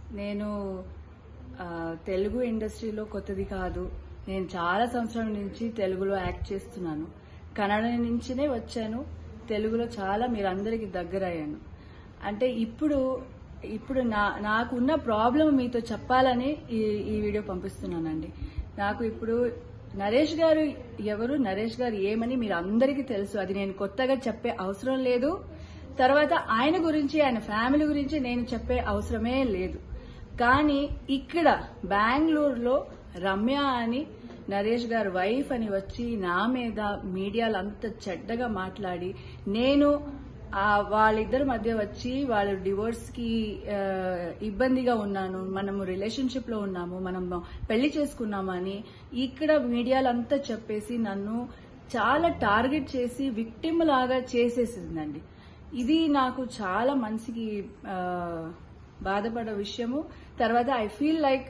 నేను ఆ, తెలుగు ఇండస్ట్రీలో కొత్తది కాదు నేను చాలా సంవత్సరాల నుంచి తెలుగులో యాక్ట్ చేస్తున్నాను కన్నడ నుంచినే వచ్చాను తెలుగులో చాలా మీరందరికీ దగ్గర అయ్యాను అంటే ఇప్పుడు ఇప్పుడు నా నాకున్న ప్రాబ్లం మీతో చెప్పాలని ఈ ఈ వీడియో పంపిస్తున్నానండి నాకు ఇప్పుడు నరేష్ గారు ఎవరు నరేష్ గారు ఏమని మీరు అందరికీ తెలుసు అది నేను కొత్తగా చెప్పే అవసరం లేదు తర్వాత ఆయన గురించి ఆయన ఫ్యామిలీ గురించి నేను చెప్పే అవసరమే లేదు కానీ ఇక్కడ బెంగళూరులో రమ్య అని నరేష్ గారు వైఫ్ అని వచ్చి నా మీద మీడియాలో అంత చెడ్డగా మాట్లాడి నేను ఆ వాళ్ళిద్దరి మధ్య వచ్చి వాళ్ళు డివోర్స్ కి ఆ, ఇబ్బందిగా ఉన్నాను మనము రిలేషన్షిప్ లో ఉన్నాము మనం పెళ్లి చేసుకున్నామని ఇక్కడ మీడియాలో అంతా చెప్పేసి నన్ను చాలా టార్గెట్ చేసి విక్టిమ్ లాగా చేసేసిందండి ఇది నాకు చాలా మనసుకి ఆ, బాధపడే విషయము తర్వాత I feel like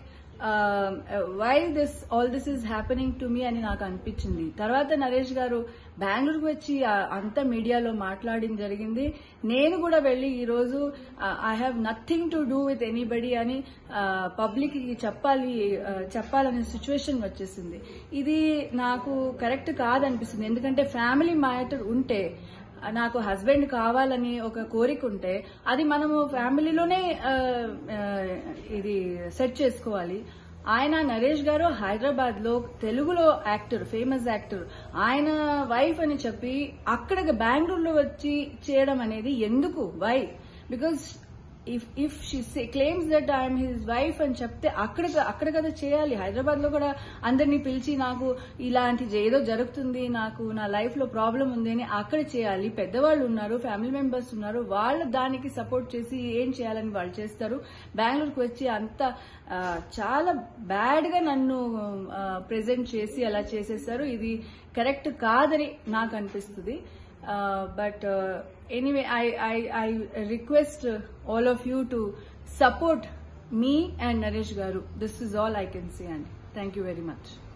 why this all this is happening to me అని నాకు అనిపించింది తర్వాత నరేష్ గారు బెంగళూరుకు వచ్చి ఆ, అంతా మీడియాలో మాట్లాడడం జరిగింది నేను కూడా వెళ్ళి ఈ రోజు I have nothing to do with anybody అని పబ్లిక్ కి చెప్పాలి ఆ, చెప్పాలనే సిచ్యువేషన్ వచ్చేసింది ఇది నాకు కరెక్ట్ కాదనిపిస్తుంది ఎందుకంటే ఫ్యామిలీ మ్యాటర్ ఉంటే నాకు హస్బెండ్ కావాలని ఒక కోరిక ఉంటే అది మనము ఫ్యామిలీలోనే ఆ, ఆ, ఇది సెట్ చేసుకోవాలి ఆయన నరేష్ గారు హైదరాబాద్ లో తెలుగులో యాక్టర్ ఫేమస్ యాక్టర్ ఆయన వైఫ్ అని చెప్పి అక్కడ బెంగళూరులో వచ్చి చేయడం అనేది ఎందుకు why because if if she claims that I'm his wife అని చెప్తే అక్కడ అక్కడ కదా చేయాలి హైదరాబాద్ లో కూడా అందరినీ పిలిచి నాకు ఇలాంటి ఏదో జరుగుతుంది నాకు నా లైఫ్ లో ప్రాబ్లం ఉంది అని అక్కడ చేయాలి పెద్దవాళ్ళు ఉన్నారు ఫ్యామిలీ మెంబర్స్ ఉన్నారు వాళ్ళు దానికి సపోర్ట్ చేసి ఏం చేయాలని వాళ్ళు చేస్తారు బెంగళూరుకు వచ్చి అంత ఆ, చాలా బ్యాడ్ గా నన్ను ప్రెజెంట్ చేసి అలా చేసేసారు ఇది కరెక్ట్ కాదని నాకు అనిపిస్తుంది but anyway I I I request all of you to support me and Naresh garu this is all I can see and thank you very much